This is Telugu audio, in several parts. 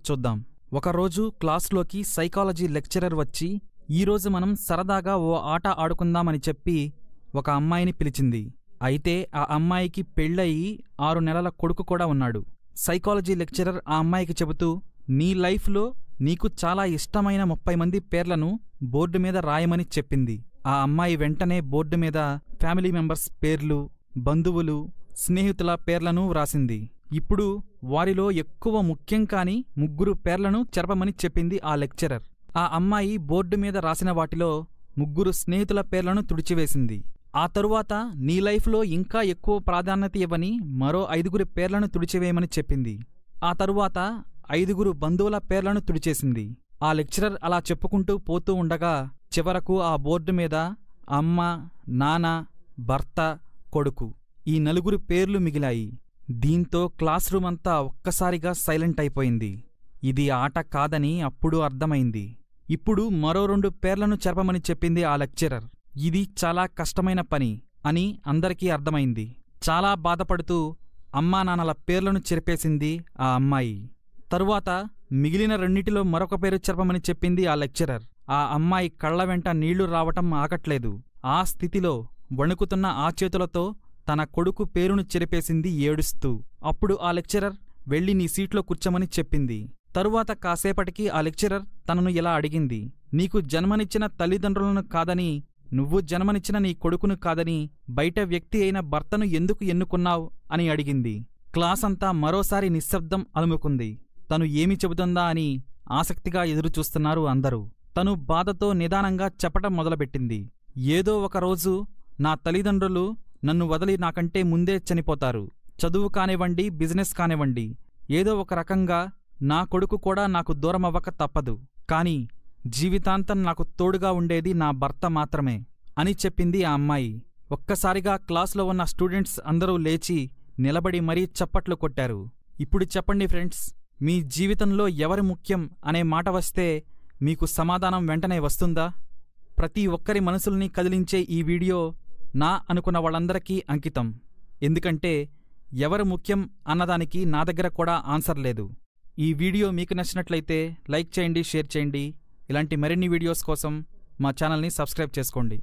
చూద్దాం ఒకరోజు క్లాస్లోకి సైకాలజీ లెక్చరర్ వచ్చి ఈరోజు మనం సరదాగా ఓ ఆట ఆడుకుందామని చెప్పి ఒక అమ్మాయిని పిలిచింది అయితే ఆ అమ్మాయికి పెళ్ళయి ఆరు నెలల కొడుకు కూడా ఉన్నాడు సైకాలజీ లెక్చరర్ ఆ అమ్మాయికి చెబుతూ నీ లైఫ్లో నీకు చాలా ఇష్టమైన ముప్పై మంది పేర్లను బోర్డు మీద రాయమని చెప్పింది ఆ అమ్మాయి వెంటనే బోర్డు మీద ఫ్యామిలీ మెంబర్స్ పేర్లు బంధువులు స్నేహితుల పేర్లను వ్రాసింది ఇప్పుడు వారిలో ఎక్కువ ముఖ్యం కాని ముగ్గురు పేర్లను చెరపమని చెప్పింది ఆ లెక్చరర్ ఆ అమ్మాయి బోర్డు మీద రాసిన వాటిలో ముగ్గురు స్నేహితుల పేర్లను తుడిచివేసింది ఆ తరువాత నీ లైఫ్లో ఇంకా ఎక్కువ ప్రాధాన్యత ఇవ్వని మరో ఐదుగురి పేర్లను తుడిచివేయమని చెప్పింది ఆ తరువాత ఐదుగురు బంధువుల పేర్లను తుడిచేసింది ఆ లెక్చరర్ అలా చెప్పుకుంటూ పోతూ ఉండగా చివరకు ఆ బోర్డు మీద అమ్మ నాన్న భర్త కొడుకు ఈ నలుగురు పేర్లు మిగిలాయి దీంతో క్లాస్ రూమ్ అంతా ఒక్కసారిగా సైలెంట్ అయిపోయింది ఇది ఆట కాదని అప్పుడు అర్థమైంది ఇప్పుడు మరో రెండు పేర్లను చెరపమని చెప్పింది ఆ లెక్చరర్ ఇది చాలా కష్టమైన పని అని అందరికీ అర్థమైంది చాలా బాధపడుతూ అమ్మా నాన్నల పేర్లను చెరిపేసింది ఆ అమ్మాయి తరువాత మిగిలిన రెండిటిలో మరొక పేరు చెరపమని చెప్పింది ఆ లెక్చరర్ ఆ అమ్మాయి కళ్ళ వెంట నీళ్లు రావటం ఆగట్లేదు ఆ స్థితిలో వణుకుతున్న ఆ చేతులతో తన కొడుకు పేరును చెరిపేసింది ఏడుస్తూ అప్పుడు ఆ లెక్చరర్ వెళ్ళి నీ సీట్లో కూర్చోమని చెప్పింది తరువాత కాసేపటికి ఆ లెక్చరర్ తనను ఇలా అడిగింది నీకు జన్మనిచ్చిన తల్లిదండ్రులను కాదని నువ్వు జన్మనిచ్చిన నీ కొడుకును కాదని బయట వ్యక్తి అయిన భర్తను ఎందుకు ఎన్నుకున్నావు అని అడిగింది క్లాస్ అంతా మరోసారి నిశ్శబ్దం అలుముకుంది తను ఏమి చెబుతుందా అని ఆసక్తిగా ఎదురుచూస్తున్నారు అందరూ తను బాధతో నిదానంగా చెప్పటం మొదలుపెట్టింది ఏదో ఒక రోజు నా తల్లిదండ్రులు నన్ను వదిలి నాకంటే ముందే చనిపోతారు చదువు కానివ్వండి బిజినెస్ కానివ్వండి ఏదో ఒక రకంగా నా కొడుకు కూడా నాకు దూరమవ్వక తప్పదు కాని జీవితాంతం నాకు తోడుగా ఉండేది నా భర్త మాత్రమే అని చెప్పింది ఆ అమ్మాయి ఒక్కసారిగా క్లాస్లో ఉన్న స్టూడెంట్స్ అందరూ లేచి నిలబడి మరీ చప్పట్లు కొట్టారు ఇప్పుడు చెప్పండి ఫ్రెండ్స్ మీ జీవితంలో ఎవరి ముఖ్యం అనే మాట వస్తే మీకు సమాధానం వెంటనే వస్తుందా ప్రతి ఒక్కరి మనసుల్ని కదిలించే ఈ వీడియో నా అనుకున్న వాళ్ళందరికీ అంకితం ఎందుకంటే ఎవరు ముఖ్యం అన్నదానికి నా దగ్గర కూడా ఆన్సర్ లేదు ఈ వీడియో మీకు నచ్చినట్లయితే లైక్ చేయండి షేర్ చేయండి ఇలాంటి మరిన్ని వీడియోస్ కోసం మా ఛానల్ని సబ్స్క్రైబ్ చేసుకోండి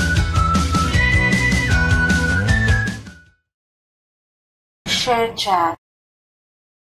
Share chat.